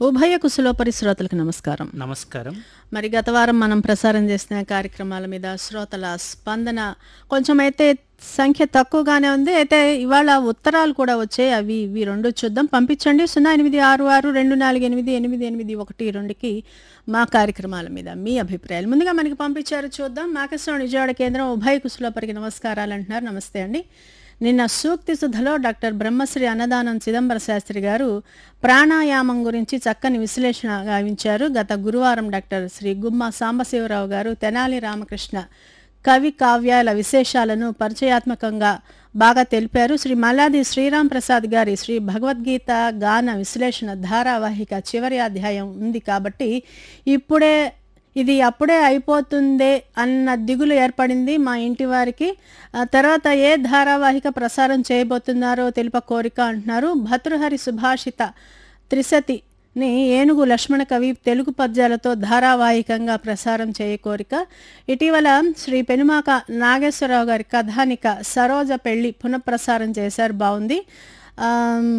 ఉభయ కుశలోపరి శ్రోతలకు నమస్కారం నమస్కారం మరి గత వారం మనం ప్రసారం చేసిన కార్యక్రమాల మీద శ్రోతల స్పందన కొంచెం అయితే సంఖ్య తక్కువగానే ఉంది అయితే ఇవాళ ఉత్తరాలు కూడా వచ్చాయి అవి ఇవి రెండు చూద్దాం పంపించండి సున్నా ఎనిమిది ఆరు ఆరు రెండు నాలుగు ఎనిమిది ఎనిమిది ఎనిమిది ఒకటి రెండుకి మా కార్యక్రమాల మీద మీ అభిప్రాయాలు ముందుగా మనకి పంపించారు చూద్దాం మాకస్వామి విజయవాడ కేంద్రం ఉభయ కుశలోపరికి నమస్కారాలు అంటున్నారు నమస్తే అండి నిన్న సూక్తి సుధలో డాక్టర్ బ్రహ్మశ్రీ అన్నదానం చిదంబర శాస్త్రి గారు ప్రాణాయామం గురించి చక్కని విశ్లేషణ గావించారు గత గురువారం డాక్టర్ శ్రీ గుమ్మ సాంబశివరావు గారు తెనాలి రామకృష్ణ కవి కావ్యాల విశేషాలను పరిచయాత్మకంగా బాగా తెలిపారు శ్రీ మల్లాది శ్రీరామ్ ప్రసాద్ గారి శ్రీ భగవద్గీత గాన విశ్లేషణ ధారావాహిక చివరి అధ్యాయం ఉంది కాబట్టి ఇప్పుడే ఇది అప్పుడే అయిపోతుందే అన్న దిగులు ఏర్పడింది మా ఇంటి వారికి ఆ తర్వాత ఏ ధారావాహిక ప్రసారం చేయబోతున్నారో తెలుప కోరిక అంటున్నారు భతృహరి సుభాషిత త్రిశతిని ఏనుగు లక్ష్మణ కవి తెలుగు పద్యాలతో ధారావాహికంగా ప్రసారం చేయ కోరిక ఇటీవల శ్రీ పెనుమాక నాగేశ్వరరావు గారి కథానిక సరోజ పెళ్లి పునఃప్రసారం చేశారు బాగుంది ఆమ్,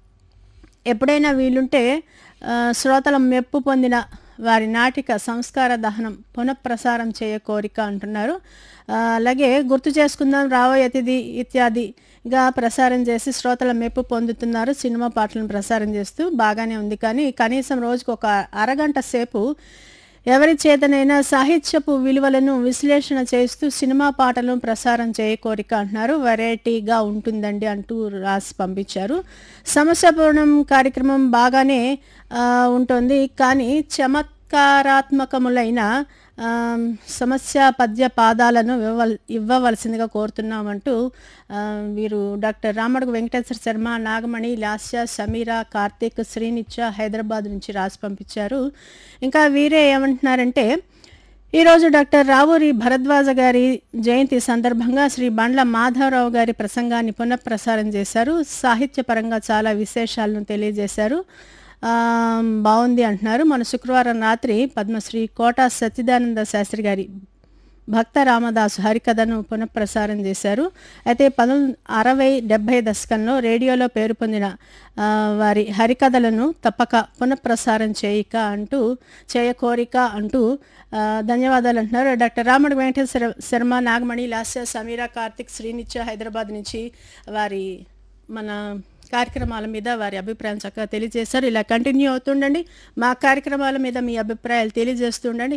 ఎప్పుడైనా వీలుంటే ఆ, శ్రోతల మెప్పు పొందిన వారి నాటిక సంస్కార దహనం పునఃప్రసారం చేయ కోరిక అంటున్నారు ఆ, అలాగే గుర్తు చేసుకుందాం రాబోయే అతిథి ఇత్యాదిగా ప్రసారం చేసి శ్రోతల మెప్పు పొందుతున్నారు సినిమా పాటలను ప్రసారం చేస్తూ బాగానే ఉంది కానీ కనీసం రోజుకు ఒక అరగంట సేపు ఎవరి చేతనైనా సాహిత్యపు విలువలను విశ్లేషణ చేస్తూ సినిమా పాటలను ప్రసారం చేయ కోరిక అంటున్నారు వెరైటీగా ఉంటుందండి అంటూ రాసి పంపించారు సమస్యపూర్ణం కార్యక్రమం బాగానే ఆ, ఉంటుంది కానీ చమత్కారాత్మకములైన ఆ, సమస్య పద్య పాదాలను ఇవ్వవల్ ఇవ్వవలసిందిగా కోరుతున్నామంటూ ఆ, వీరు డాక్టర్ రామడుగు వెంకటేశ్వర శర్మ నాగమణి లాస్య సమీర కార్తీక్ శ్రీనిత్య హైదరాబాద్ నుంచి రాసి పంపించారు ఇంకా వీరే ఏమంటున్నారంటే ఈరోజు డాక్టర్ రావూరి భరద్వాజ గారి జయంతి సందర్భంగా శ్రీ బండ్ల మాధవరావు గారి ప్రసంగాన్ని పునఃప్రసారం చేశారు సాహిత్యపరంగా చాలా విశేషాలను తెలియజేశారు ఆ, బాగుంది అంటున్నారు మన శుక్రవారం రాత్రి పద్మశ్రీ కోట సచ్చిదానంద శాస్త్రి గారి భక్త రామదాసు హరికథను పునఃప్రసారం చేశారు అయితే పంతొమ్మిది అరవై డెబ్భై దశకంలో రేడియోలో పేరు పొందిన ఆ, వారి హరికథలను తప్పక పునఃప్రసారం చేయక అంటూ చేయ కోరిక అంటూ ఆ, ధన్యవాదాలు అంటున్నారు డాక్టర్ రాముడు వెంకటేశ్వర శర్మ నాగమణి లాస్య సమీరా కార్తిక్ శ్రీనిత్య హైదరాబాద్ నుంచి వారి మన కార్యక్రమాల మీద వారి అభిప్రాయం చక్కగా తెలియజేశారు ఇలా కంటిన్యూ అవుతుండండి మా కార్యక్రమాల మీద మీ అభిప్రాయాలు తెలియజేస్తుండండి